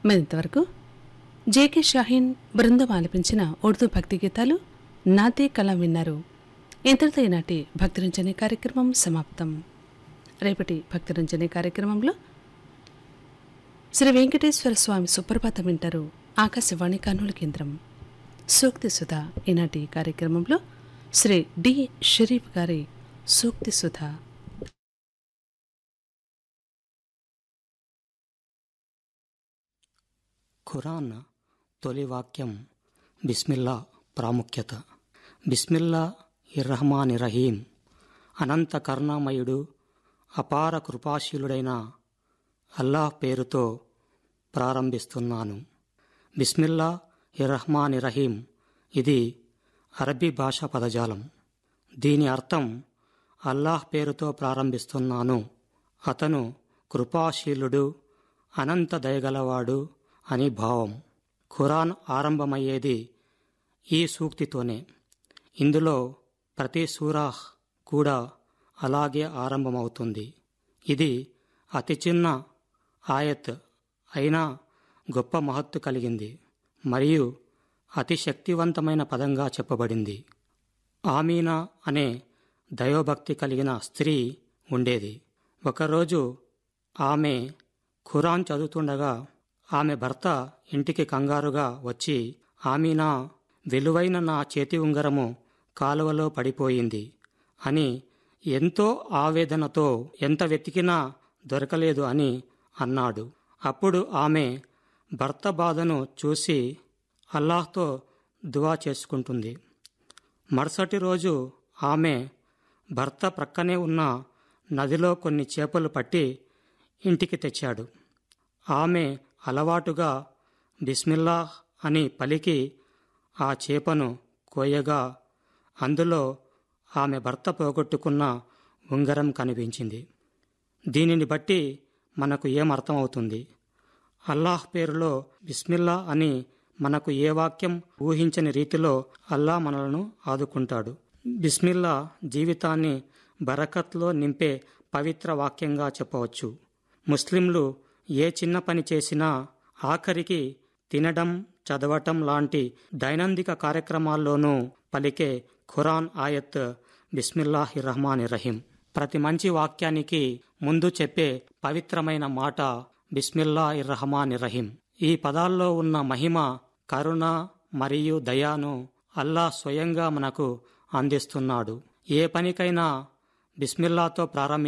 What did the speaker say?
మరింతవరకు JK Shaheen బృందం ఆలపించిన ఉర్దూ భక్తి గీతాలు నాతే కళ విన్నారు ఇంతటితో ఈనాటి భక్తిరంజని కార్యక్రమం సమాప్తం రేపటి భక్తిరంజని కార్యక్రమంలో శ్రీ వెంకటేశ్వర స్వామి సుప్రభాతం వింటారు ఆకాశవాణి కర్నూలు కేంద్రం సూక్తి సుధ ఈనాటి కార్యక్రమంలో శ్రీ డి షరీఫ్ గారి సూక్తి సుధ ఖురాన్ తొలి వాక్యం బిస్మిల్లా ప్రాముఖ్యత బిస్మిల్లా ఇర్రహమాని రహీం అనంత కరుణామయుడు అపార కృపాశీలుడైన అల్లాహ్ పేరుతో ప్రారంభిస్తున్నాను బిస్మిల్లా ఇర్రహమాని రహీం ఇది అరబీ భాషా పదజాలం దీని అర్థం అల్లాహ్ పేరుతో ప్రారంభిస్తున్నాను అతను కృపాశీలుడు అనంత దయగలవాడు అని భావం ఖురాన్ ఆరంభమయ్యేది ఈ సూక్తితోనే ఇందులో ప్రతి సూరాహ్ కూడా అలాగే ఆరంభమవుతుంది ఇది అతి చిన్న ఆయత్ అయినా గొప్ప మహత్తు కలిగింది మరియు అతి శక్తివంతమైన పదంగా చెప్పబడింది ఆమీనా అనే దైవభక్తి కలిగిన స్త్రీ ఉండేది ఒకరోజు ఆమె ఖురాన్ చదువుతుండగా ఆమె భర్త ఇంటికి కంగారుగా వచ్చి ఆమీనా విలువైన నా చేతి ఉంగరము కాలువలో పడిపోయింది అని ఎంతో ఆవేదనతో ఎంత వెతికినా దొరకలేదు అని అన్నాడు అప్పుడు ఆమె భర్త బాధను చూసి అల్లాహ్తో దువా చేసుకుంటుంది మరుసటి రోజు ఆమె భర్త ప్రక్కనే ఉన్న నదిలో కొన్ని చేపలు పట్టి ఇంటికి తెచ్చాడు ఆమె అలవాటుగా బిస్మిల్లాహ్ అని పలికి ఆ చేపను కోయగా అందులో ఆమె భర్త పోగొట్టుకున్న ఉంగరం కనిపించింది దీనిని బట్టి మనకు ఏం అర్థమవుతుంది అల్లాహ్ పేరులో బిస్మిల్లా అని మనకు ఏ వాక్యం ఊహించని రీతిలో అల్లా మనలను ఆదుకుంటాడు బిస్మిల్లా జీవితాన్ని బరకత్లో నింపే పవిత్ర వాక్యంగా చెప్పవచ్చు ముస్లింలు ఏ చిన్న పని చేసినా ఆఖరికి తినడం చదవటం లాంటి దైనందిక కార్యక్రమాల్లోనూ పలికే ఖురాన్ ఆయత్ బిస్మిల్లాహి రహమాని రహీం ప్రతి మంచి వాక్యానికి ముందు చెప్పే పవిత్రమైన మాట బిస్మిల్లా ఇర్రహమాని రహీం ఈ పదాల్లో ఉన్న మహిమ కరుణ మరియు దయాను అల్లా స్వయంగా మనకు అందిస్తున్నాడు ఏ పనికైనా బిస్మిల్లాతో ప్రారంభి